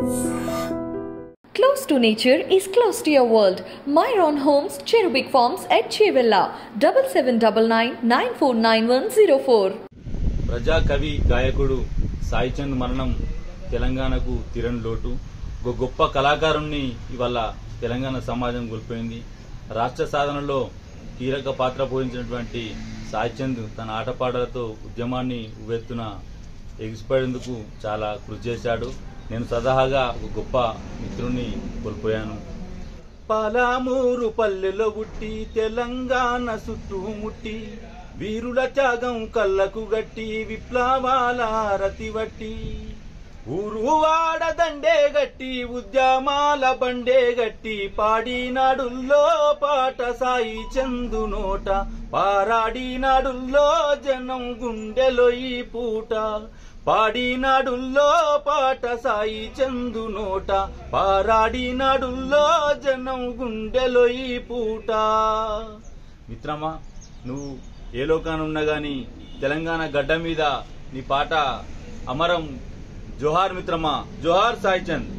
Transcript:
Close to nature is close to your world. Myron Homes, Cherubic Farms at Chevilla, 7799 ప్రజా కవి గాయకుడు సాయిచంద్ మరణం తెలంగాణకు తీరని లోటు ఒక గొప్ప కళాకారుణ్ణి ఇవాళ తెలంగాణ సమాజం కోల్పోయింది రాష్ట్ర సాధనలో కీలక పాత్ర పోషించినటువంటి సాయిచంద్ తన ఆటపాటలతో ఉద్యమాన్ని ఉవ్వెత్తున ఎగిసిపడేందుకు చాలా కృషి చేశాడు నేను సదాగా ఒక గొప్ప మిత్రుణ్ణి కోల్పోయాను పాలామూరు పల్లెలో పుట్టి తెలంగాణ చుట్టుముట్టి వీరుల త్యాగం కళ్ళకు గట్టి విప్లవాల రతి వట్టి ఊరు వాడ దండే గట్టి ఉద్యమాల బండే గట్టి పాడినాడుల్లో పాట సాయి చందు నోట పారాడినాడుల్లో జనం గుండెలో ఈ పూట పాడినాడుల్లో పాట సాయి చందు నోట పారాడినాడుల్లో జనం గుండెలో ఈ పూట మిత్రమా నువ్వు ఏ లోకాన ఉన్నా గాని తెలంగాణ గడ్డ మీద నీ పాట అమరం జోహార్ మిత్రమా జోహార్ సాయి చంద్